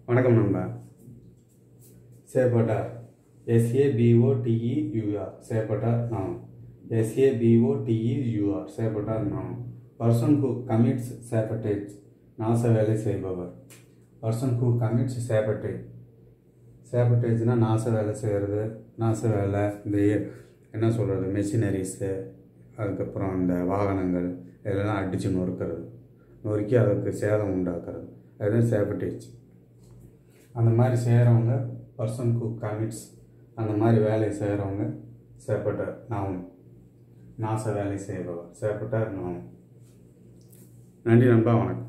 வணக்கம் நண்பா சேப்பட்டார் எஸ்ஏபிஓடிஇயூஆர் சேப்பட்டார் நாம் எஸ்ஏபிஓடிஇயூஆர் சேப்பட்டார் நாம் பர்சன் ஹூ கமிட்ஸ் சேப்பட்டேஜ் நாச வேலை செய்பவர் பர்சன் ஹூ கமிட்ஸ் சேப்பட்டேஜ் சேப்பட்டேஜ்னால் நாச வேலை செய்கிறது நாச வேலை இந்த என்ன சொல்கிறது மெஷினரிஸு அதுக்கப்புறம் இந்த வாகனங்கள் இதெல்லாம் அடித்து நொறுக்கிறது நொறுக்கி அதுக்கு சேதம் உண்டாக்குறது அதுதான் சேப்பட்டேஜ் அந்த மாதிரி செய்கிறவங்க பர்சன் ஹூ கமிட்ஸ் அந்த மாதிரி வேலையை செய்கிறவங்க சேப்பட்டர் நான் நாச வேலை செய்பவர் சேப்பட்டர் நான் நன்றி நண்பா வணக்கம்